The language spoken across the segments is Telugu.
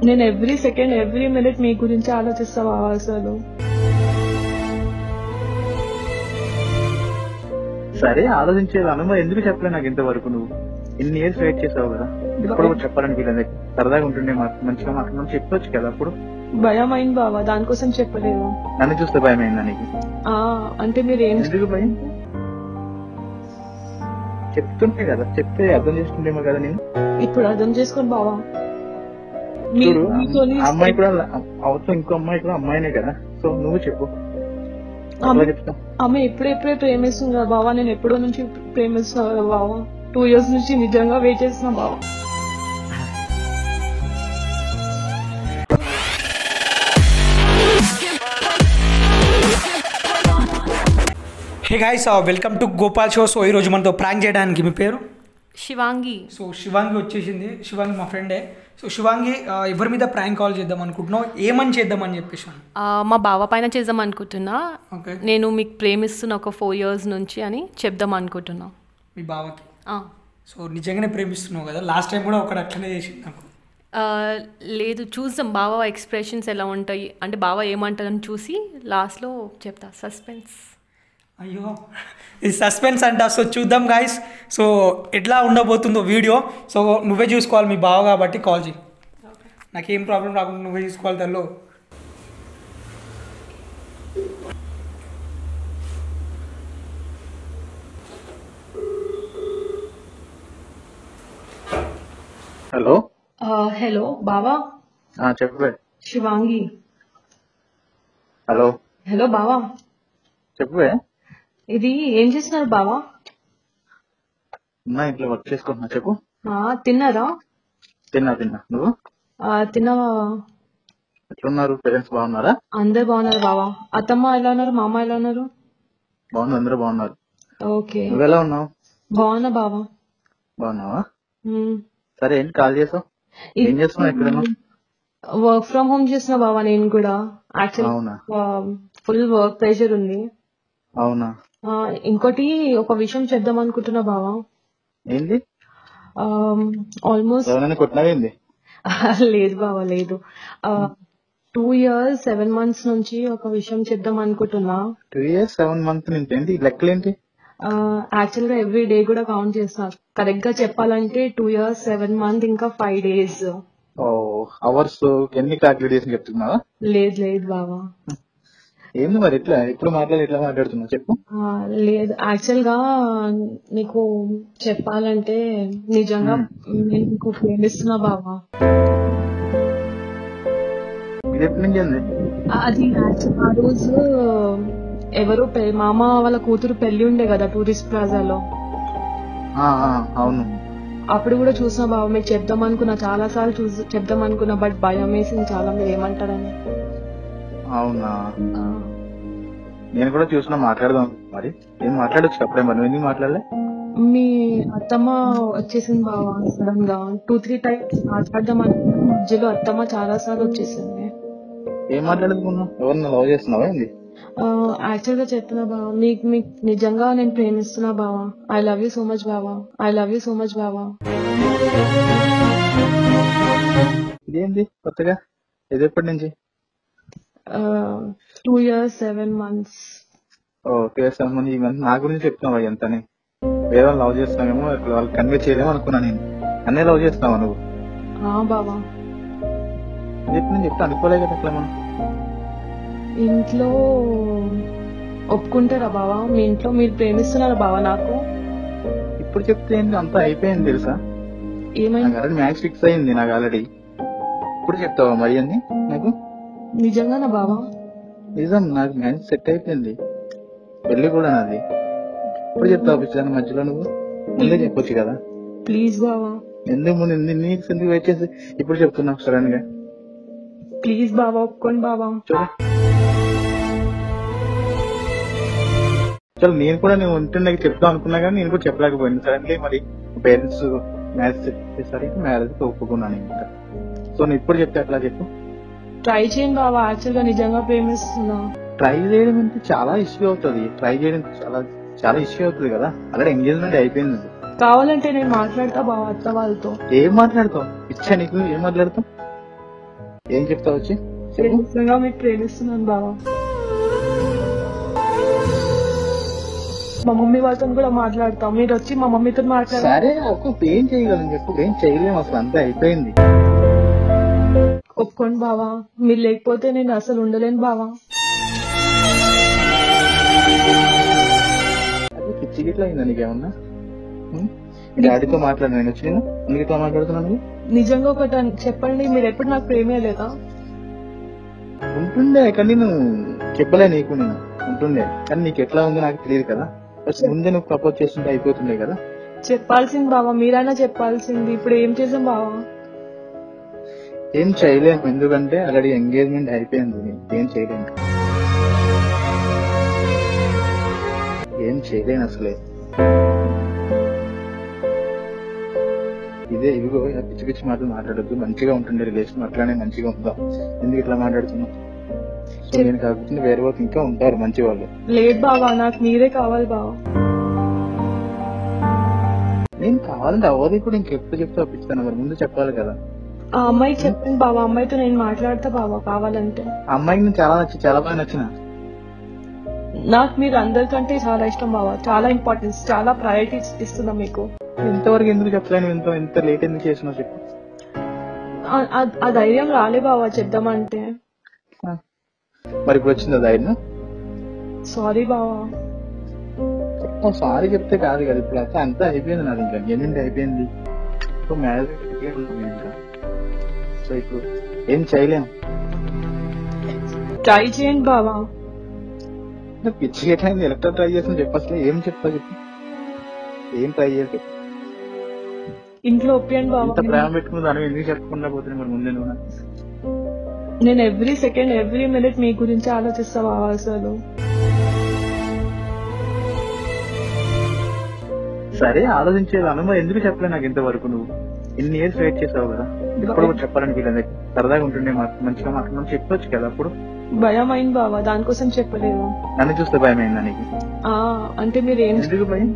నేను ఎవ్రీ సెకండ్ ఎవ్రీ మినిట్ మీ గురించి ఆలోచిస్తా బావా అసలు సరే ఆలోచించేది అనుమతి ఎందుకు చెప్పలే నాకు ఇంతవరకు నువ్వు ఇన్ని ఇయర్స్ వెయిట్ చేసావు కదా ఇప్పుడు కూడా చెప్పాలని వీళ్ళది సరదాగా ఉంటుండే మాకు మంచిగా మాట్లాడడం చెప్పొచ్చు కదా అప్పుడు భయం అయింది బావా దానికోసం చెప్పలేదు నన్ను చూస్తే భయం అయిందా నీకు ఆ అంటే మీరు ఏం ఎందుకు భయం చెప్తుంటే కదా చెప్తే అర్థం చేసుకుంటేమో కదా నేను ఇప్పుడు అర్థం చేసుకోండి బావా మీ- చూడు మీతోని ఆ అమ్మాయి కూడా అవసరం ఇంకో అమ్మాయి కూడా అమ్మాయినే కదా సో నువ్వు చెప్పు అట్లా ఆమె- చెప్తా ఆమె ఎప్పుడెప్పుడే ప్రేమిస్తుంది కదా బావా నేను ఎప్పుడో నుంచి ప్రేమిస్తున్నా కదా బావా టూ ఇయర్స్ నుంచి నిజంగా వెయిట్ చేస్తున్నా బావా hey guys welcome to Gopal show so ఈరోజు మనతో ప్రాంక్ చేయడానికి మీ పేరు శివాంగి సో శివాంగి వచ్చేసింది శివాంగి మా ఫ్రెండే సో శివాంగి ఆ, ఎవరి మీద ప్రాంక్ కాల్ చేద్దాం అనుకుంటున్నావు ఏమని చేద్దామని చెప్పేసి ఆ, మా బావ పైన చేద్దాం అనుకుంటున్నా ఓకే నేను మీకు ప్రేమిస్తున్న ఒక ఫోర్ ఇయర్స్ నుంచి అని చెప్దాం అనుకుంటున్నా మీ బావకి ఆ. సో నిజంగానే ప్రేమిస్తున్నావు కదా లాస్ట్ టైం కూడా ఒకటి అట్లనే చేసింది నాకు ఆ, లేదు చూద్దాం బావ ఎక్స్ప్రెషన్స్ ఎలా ఉంటాయి అంటే బావ ఏమంటారని చూసి లాస్ట్లో చెప్తా సస్పెన్స్ అయ్యో ఇది సస్పెన్స్ అంట సో చూద్దాం గాయస్ సో ఎట్లా ఉండబోతుందో వీడియో సో నువ్వే చూసుకోవాలి మీ బావ కాబట్టి కాల్ చేయి నాకేం ప్రాబ్లం రాకుండా నువ్వే చూసుకోవాలి తల్లు హలో హలో బావా ఆ చెప్పు శివాంగి హలో హలో బావా చెప్పు ఇది ఏం చేస్తున్నారు బావా ఉన్నా ఇంట్లో వర్క్ చేసుకుంటున్నా చెప్పు ఆ, తిన్నారా తిన్నా తిన్నా నువ్వు ఆ, తిన్నావా ఎట్లున్నారు పేరెంట్స్ బాగున్నారా అందరు బాగున్నారు బావా అత్తమ్మ ఎలా ఉన్నారు మామ ఎలా ఉన్నారు బాగున్నారు అందరూ బాగున్నారు ఓకే నువ్వు ఎలా ఉన్నావు బాగున్నా బావా బాగున్నావా మ్మ్. సరే ఏంటి కాల్ చేసావు ఏం చేస్తున్నావు ఎక్కడన్నా వర్క్ ఫ్రమ్ హోమ్ చేసిన బావా నేను కూడా యాక్చువల్ అవునా ఫుల్ వర్క్ ప్రెషర్ ఉంది అవునా ఆ, ఇంకోటి ఒక విషయం చెప్దాం అనుకుంటున్నా బావా ఏంటి ఆల్మోస్ట్ ఎవరైనా కొట్టినావేంది లేదు బావా లేదు టూ ఇయర్స్ సెవెన్ మంత్స్ నుంచి ఒక విషయం చెప్దాం అనుకుంటున్నా టూ ఇయర్స్ సెవెన్ మంత్ నుంచి ఏంటి ఈ లెక్కలేంటి యాక్చువల్ గా ఎవ్రీ డే కూడా కౌంట్ చేస్తున్నా కరెక్ట్ గా చెప్పాలంటే టూ ఇయర్స్ సెవెన్ మంత్ ఇంకా ఫైవ్ డేస్ ఓ అవర్స్ ఎన్ని క్యాల్కులేట్ చేసి చెప్తున్నావా లేదు లేదు బావా ఏంది మరి ఎట్లా ఎప్పుడు మాట్లాడి ఎట్లా మాట్లాడుతున్నావు చెప్పు ఆ, లేదు యాక్చువల్ గా నీకు చెప్పాలంటే నిజంగా నేను నీకు ప్రేమిస్తున్నా బావా ఇది ఎప్పటి నుంచి ఉంది అది actually ఆ రోజు ఎవరు పె- మామ వాళ్ళ కూతురు పెళ్లి ఉండే కదా టూరిస్ట్ ప్లాజాలో ఆ, ఆ, అవును అప్పుడు కూడా చూసిన బావ మీకు చెప్దాం అనుకున్నా చాలా సార్లు చూసి చెప్దాం అనుకున్నా బట్ భయం వేసింది చాలా మీరు ఏమంటారని అవునా ఆ, నేను కూడా చూసినా మాట్లాడదాం మరి ఏం మాట్లాడొచ్చు అప్పుడే మరి నువ్వు ఎందుకు మాట్లాడలే మీ అత్తమ్మ వచ్చేసింది బావ సడన్ గా టూ త్రీ టైమ్స్ మాట్లాడదాం అనుకున్నా మధ్యలో అత్తమ్మ చాలా సార్లు వచ్చేసింది ఏం మాట్లాడుకున్నావు ఎవరిని లవ్ చేస్తున్నావా ఏంది యాక్చువల్ గా చెప్తున్నా బావ మీకు మీకు నిజంగా నేను ప్రేమిస్తున్నా బావ I love you so much బావా I love you so much బావా ఇదేంది కొత్తగా ఇది ఎప్పటి నుంచి టూ ఇయర్స్ సెవెన్ మంత్స్ ఓ కేఎస్ఎం మంది ఈ మంది నా గురించి చెప్తున్నావా ఎంతని వేరే వాళ్ళు లవ్ చేస్తున్నావేమో ఇప్పుడు వాళ్ళు కన్వే చేయలేము అనుకున్నా నేను అన్నీ లవ్ చేస్తున్నావా నువ్వు బావా ఇది ఎప్పటి నుంచి చెప్తే అనుకోలే కదా అట్లా మనం ఇంట్లో ఒప్పుకుంటారా బావా మీ ఇంట్లో మీరు ప్రేమిస్తున్నారా బావా నాకు ఇప్పుడు చెప్తే ఏంటి అంతా అయిపోయింది తెలుసా ఏమైంది నాకు ఆల్రెడీ మ్యాచ్ ఫిక్స్ అయింది నాకు ఆల్రెడీ ఇప్పుడు చెప్తావా మరి అన్ని నాకు నిజంగానా బావా నిజం నాకు మ్యాచ్ సెట్ అయిపోయింది పెళ్లి కూడా నాది ఇప్పుడు చెప్తావు పిచ్చాను మధ్యలో నువ్వు ముందే చెప్పొచ్చు కదా ప్లీజ్ బావా ఎందుకు ముందు ఎన్ని నీకు ఎందుకు వెయిట్ చేసి ఇప్పుడు చెప్తున్నావు సడన్ గా ప్లీజ్ బావా ఒప్పుకోండి బావా చూడు చలో నేను కూడా నేను ఉంటుండే చెప్తాం అనుకున్నా కానీ నేను కూడా చెప్పలేకపోయింది సడన్లీ మరి పేరెంట్స్ మ్యారేజ్ సెట్ చేసరికి మ్యారేజ్ ఒప్పుకున్నాను ఇంకా సో నేను ఇప్పుడు చెప్తే అట్లా చెప్పు ట్రై చేయండి బావా యాక్చువల్ గా నిజంగా ప్రేమిస్తున్నా ట్రై చేయడం అంటే చాలా ఇష్యూ అవుతుంది ట్రై చేయడం చాలా చాలా ఇష్యూ అవుతుంది కదా అలాగే ఎంగేజ్మెంట్ అయిపోయింది అది. కావాలంటే నేను మాట్లాడతా బావా అత్త వాళ్ళతో ఏం మాట్లాడతావు ఇచ్చా నీకు ఏం మాట్లాడతావు ఏం చెప్తావు వచ్చి చెప్పు నిజంగా మీకు ప్రేమిస్తున్నాను బావా మా మమ్మీ వాళ్ళతో కూడా మాట్లాడతాం మీరు వచ్చి మా మమ్మీతో మాట్లాడారు సరే అక్క ఏం చేయగలను చెప్పు ఏం చేయలేము అసలు అంతా అయిపోయింది ఒప్పుకోండి బావా మీరు లేకపోతే నేను అసలు ఉండలేను బావా అది పిచ్చి గిట్లా అయిందా నీకేమన్నా ఉం? డాడీతో మాట్లాడినా నేను వచ్చి నేను నీతో మాట్లాడుతున్నాను నిజంగా ఒకటి అన్- చెప్పండి మీరు ఎప్పుడు నాకు ప్రేమే లేదా ఉంటుండే కానీ నువ్వు చెప్పలే నీకు నేను ఉంటుండే కానీ నీకు ఎట్లా ఉందో నాకు తెలియదు కదా ఫస్ట్ ముందే నువ్వు ప్రపోజ్ చేస్తుంటే అయిపోతుండే కదా చెప్పాల్సింది బావా మీరైనా చెప్పాల్సింది ఇప్పుడు ఏం చేసాం బావా ఏం చేయలేము ఎందుకంటే ఆల్రెడీ ఎంగేజ్మెంట్ అయిపోయింది ఏం చేయలేము ఏం చేయలేను అసలే ఇదే ఇదిగో ఇలా పిచ్చి పిచ్చి మాటలు మాట్లాడద్దు మంచిగా ఉంటుండే రిలేషన్ అట్లానే మంచిగా ఉందాం ఎందుకు ఇట్లా మాట్లాడుతున్నావు సో నేను కాకపోతే వేరే వాళ్ళు ఇంకా ఉంటారు మంచి వాళ్ళు లేదు బావా నాకు మీరే కావాలి బావా నేను కావాలంటే అవ్వదు ఇప్పుడు ఇంకెప్పుడు చెప్తే ఒప్పిస్తాను మరి ముందు చెప్పాలి కదా ఆ అమ్మాయికి చెప్పండి బావా అమ్మాయితో నేను మాట్లాడతా బావా కావాలంటే ఆ అమ్మాయికి నేను చాలా నచ్చి చాలా బాగా నచ్చిన నాకు మీరు అందరికంటే చాలా ఇష్టం బావా చాలా ఇంపార్టెన్స్ చాలా ప్రయారిటీస్ ఇస్తున్నా మీకు ఇంతవరకు ఎందుకు చెప్పలేను ఇంత ఇంత లేట్ ఎందుకు చేసినావు చెప్పు ఆ- ఆ- ఆ ధైర్యం రాలే బావా చెప్దామంటే మరి ఇప్పుడు వచ్చిందా ధైర్యం సారీ బావా సారీ చెప్తే కాదు కదా ఇప్పుడు అయితే అంతా అయిపోయింది నాది ఇంకా ఎంగేజ్మెంట్ అయిపోయింది సో మ్యారేజ్ ఇంకా సో ఇప్పుడు ఏం చేయలేం ట్రై చేయండి బావా నాకు పిచ్చి ఎట్లయింది ఎలక్ట్రా ట్రై చేసిన చెప్పు అసలు ఏం చెప్తా చెప్పు ఏం ట్రై చేసి చెప్పు ఇంట్లో ఒప్పియండి బావా ఇంత ప్రేమ పెట్టుకుని దాని ఎందుకు చెప్పకుండా పోతుంది మరి ముందే నువ్వు నాకు? నేను ఎవ్రీ సెకండ్ ఎవ్రీ మినిట్ మీ గురించి ఆలోచిస్తా బావా అసలు సరే ఆలోచించేది అను మరి ఎందుకు చెప్పలే నాకు ఇంతవరకు నువ్వు ఇన్ని ఇయర్స్ వెయిట్ చేసావు కదా ఇప్పుడు కూడా చెప్పాలని వీళ్ళది సరదాగా ఉంటుండే మాకు మంచిగా మాట్లాడమని చెప్పొచ్చు కదా అప్పుడు భయం అయింది బావా దానికోసం చెప్పలేదు నన్ను చూస్తే భయం అయిందా నీకు ఆ అంటే మీరు ఏం ఎందుకు భయం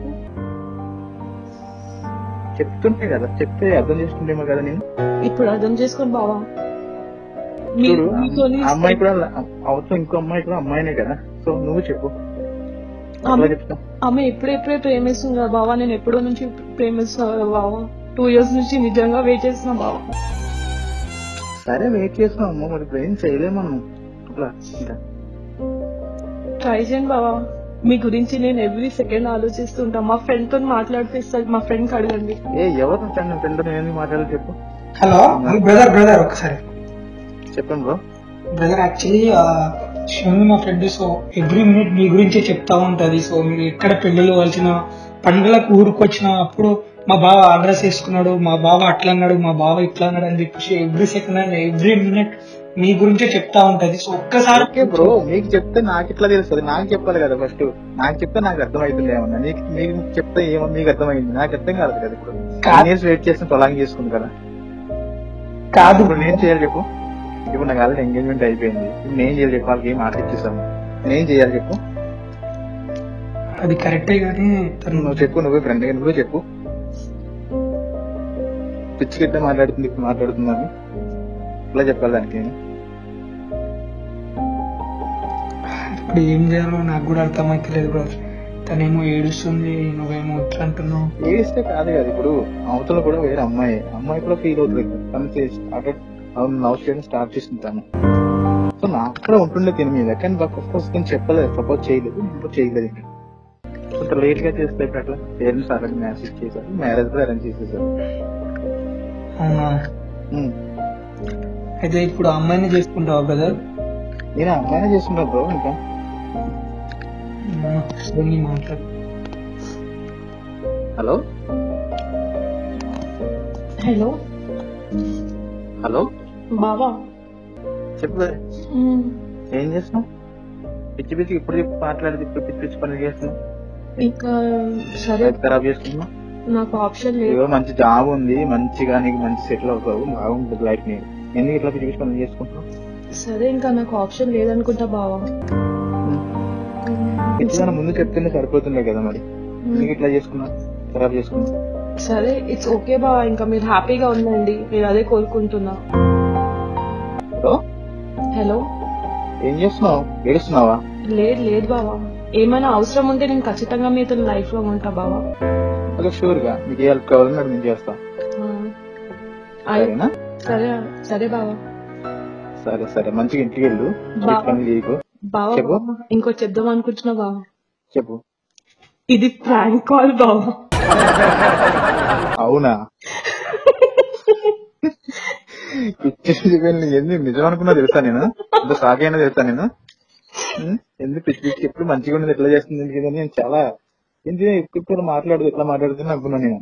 చెప్తుంటే కదా చెప్తే అర్థం చేసుకుంటేమో కదా నేను ఇప్పుడు అర్థం చేసుకోండి బావా మీ- చూడు మీతోని ఆ అమ్మాయి కూడా అవసరం ఇంకో అమ్మాయి కూడా అమ్మాయినే కదా సో నువ్వు చెప్పు అట్లా ఆమె- చెప్తా ఆమె ఎప్పుడెప్పుడే ప్రేమిస్తుంది కదా బావా నేను ఎప్పుడో నుంచి ప్రేమిస్తున్నా కదా బావా టూ ఇయర్స్ నుంచి నిజంగా వెయిట్ చేస్తున్నా బావా సరే వెయిట్ చేస్తున్నావు అమ్మ మరి ఇప్పుడు ఏం చేయలేము మనం అట్లా ఇంకా ట్రై చేయండి బావా మీ గురించి నేను ఎవ్రీ సెకండ్ ఆలోచిస్తుంటా మా ఫ్రెండ్ తో మాట్లాడిపిస్తాను మా ఫ్రెండ్ అడగండి ఏ ఎవరు ఫ్రెండ్ ఫ్రెండ్ నేను ఎందుకు మాట్లాడాలి చెప్పు హలో బ్రదర్ బ్రదర్ ఒకసారి చెప్పండి బ్రో బ్రదర్ యాక్చువల్లీ శివమి మా ఫ్రెండ్ సో ఎవ్రీ మినిట్ మీ గురించే చెప్తా ఉంటది సో మీరు ఎక్కడ పెళ్లిళ్ళు కలిసిన పండుగలకు ఊరికి వచ్చిన అప్పుడు మా బావ అడ్రస్ వేసుకున్నాడు మా బావ అట్లా అన్నాడు మా బావ ఇట్లా అన్నాడు అని చెప్పేసి every second and every minute మీ గురించే చెప్తా ఉంటది సో ఒక్కసారి ఓకే బ్రో మీకు చెప్తే నాకు ఇట్లా తెలుస్తుంది నాకు చెప్పాలి కదా ఫస్ట్ నాకు చెప్తే నాకు అర్థమవుతుంది ఏమన్నా నీకు మీకు చెప్తే ఏమో మీకు అర్థమైంది నాకు అర్థం కాదు కదా ఇప్పుడు కాదు. ఇయర్స్ వెయిట్ చేసిన ప్రొలాంగ్ చేసుకుంది కదా కాదు ఇప్పుడు నేను చేయాలి చెప్పు ఇప్పుడు నాకు ఆల్రెడీ ఎంగేజ్మెంట్ అయిపోయింది ఇప్పుడు నేను చేయాలి చెప్పు వాళ్ళకి ఏం మాట ఇచ్చేసాము నేను చేయాలి చెప్పు అది కరెక్టే కానీ తను నువ్వు చెప్పు నువ్వే ఫ్రెండ్ నువ్వే చెప్పు పిచ్చి గిట్ట మాట్లాడుతుంది ఇప్పుడు మాట్లాడుతున్నాను ఇట్లా చెప్పాలి దానికి నేను. ఇప్పుడు ఏం చేయాలో నాకు కూడా అర్థమైతలేదు బ్రదర్ తనేమో ఏడుస్తుంది నువ్వేమో ఇట్లా అంటున్నావు ఏడిస్తే కాదు కదా ఇప్పుడు అవతల కూడా వేరే అమ్మాయి అమ్మాయి కూడా ఫీల్ అవుతుంది కదా. తను స్టార్టెడ్ లవ్ చేయడం స్టార్ట్ చేసింది తను సో నాకు కూడా ఉంటుండే తిని మీద కానీ ఫస్ట్ ఫస్ట్ నేను చెప్పలేదు సపోజ్ చేయలేదు నేను కూడా చేయలేదు ఇంకా కొంత లేట్ గా చేస్తే ఇప్పుడు అట్లా పేరెంట్స్ అరేంజ్ మ్యారేజ్ చేశారు మ్యారేజ్ కూడా అరేంజ్ చేసేసారు అవునా ఉమ్. అయితే ఇప్పుడు ఆ అమ్మాయిని చేసుకుంటావా బ్రదర్ నేను అమ్మాయినే చేస్తున్నా బ్రో ఇంకా ఫోన్ మాట్లాడు హలో హలో హలో బావా చెప్పు మ్మ్. ఏం చేస్తున్నావు పిచ్చి పిచ్చి ఇప్పుడు చెప్పు మాట్లాడేది ఇప్పుడు పిచ్చి పిచ్చి పనులు చేస్తున్నావు ఇంకా సరే లైఫ్ ఖరాబ్ చేసుకుంటున్నావు నాకు ఆప్షన్ లేదు ఏదో మంచి జాబ్ ఉంది మంచిగా నీకు మంచి సెటిల్ అవుతావు బాగుంటుంది లైఫ్ ని ఎందుకు ఇట్లా పిచ్చి పిచ్చి పనులు చేసుకుంటావు సరే ఇంకా నాకు ఆప్షన్ లేదనుకుంటా బావా ఇట్లా ముందు చెప్తేనే సరిపోతుండే కదా మరి ఎందుకు ఇట్లా చేసుకున్నా ఖరాబ్ చేసుకున్నా సరే ఇట్స్ ఓకే బావా ఇంకా మీరు హ్యాపీగా ఉండండి నేను అదే కోరుకుంటున్నా ఏం చేస్తున్నావు ఏడుస్తున్నావా లేదు లేదు బావా ఏమైనా అవసరం ఉంటే నేను ఖచ్చితంగా మీతో లైఫ్ లో ఉంటా బావా అదే షూర్ గా మీకు ఏ హెల్ప్ కావాలని అది నేను చేస్తా ఆ. అయ్- సరేనా సరే సరే బావా సరే సరే మంచిగా ఇంటికి వెళ్ళు బావ. పని చేయకు బావా చెప్పు. బావా, ఇంకో చెప్దాం అనుకుంటున్నా బావా చెప్పు ఇది ప్రాంక్ కాల్ బావా అవునా పిచ్చి చెప్పాను ఎందుకు నిజం అనుకున్నా తెలుసా నేను ఇంత షాక్ అయినా తెలుసా నేను ఉం? ఎందుకు పిచ్చి పిచ్చి ఎప్పుడు మంచిగా ఉండేది ఎట్లా చేస్తుంది ఎందుకు ఇది అని నేను చాలా ఏంటి ఇప్పుడు మాట్లాడదు ఎట్లా మాట్లాడుతుంది అనుకున్నా నేను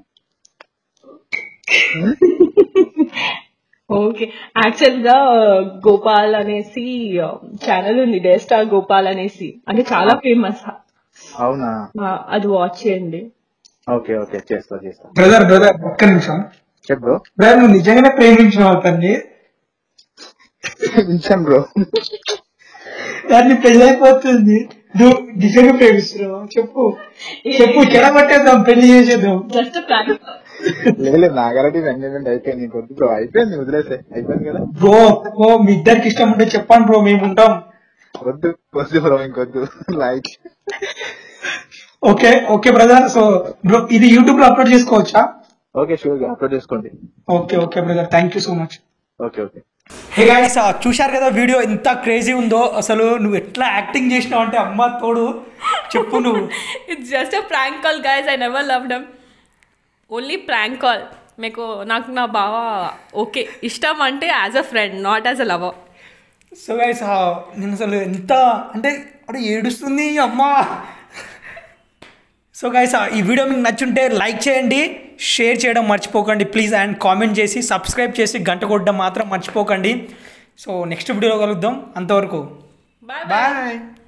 ఓకే యాక్చువల్ గా గోపాల్ అనేసి ఛానల్ ఉంది డే స్టార్ గోపాల్ అనేసి అంటే చాలా ఫేమస్ అవునా అది వాచ్ చేయండి ఓకే ఓకే చేస్తా చేస్తా బ్రదర్ బ్రదర్ ఒక్క నిమిషం చెప్పు బ్రదర్ నువ్వు నిజంగానే ప్రేమించినావు తల్లి వించాను బ్రో దాన్ని పెళ్ళైపోతుంది నువ్వు నిజంగా ప్రేమిస్తున్నావు చెప్పు చెప్పు చెడగొట్టేద్దాం పెళ్లి చేసేద్దాం జస్ట్ ప్రాంక్ లేదు నాగారెడ్డి ఎంగేజ్మెంట్ అయిపోయింది నీకు వద్దు బ్రో అయిపోయింది వదిలేసే అయిపోయింది కదా బ్రో బ్రో మీ ఇద్దరికి ఇష్టం ఉంటే చెప్పండి బ్రో మేము ఉంటాం వద్దు వద్దు బ్రో ఇంకొద్దు like okay okay brother so bro ఇది యూట్యూబ్ లో అప్లోడ్ చేసుకోవచ్చా ఓకే షూర్ గా అప్లోడ్ చేసుకోండి okay okay brother thank you so much okay okay hey guys చూశారు కదా వీడియో ఎంత క్రేజీ ఉందో అసలు నువ్వు ఎట్లా యాక్టింగ్ చేసినావు అంటే అమ్మ తోడు చెప్పు నువ్వు it's just a prank call guys I never love them only prank call మీకు నాకు నా బావ ఓకే ఇష్టం అంటే as a friend not as a lover so guys నేను అసలు ఎంత అంటే అరే ఏడుస్తుంది అమ్మ సో గైస్ ఈ వీడియో మీకు నచ్చుంటే లైక్ చేయండి షేర్ చేయడం మర్చిపోకండి ప్లీజ్ అండ్ కామెంట్ చేసి సబ్స్క్రైబ్ చేసి గంట కొట్టడం మాత్రం మర్చిపోకండి సో నెక్స్ట్ వీడియోలో కలుద్దాం అంతవరకు బాయ్ బాయ్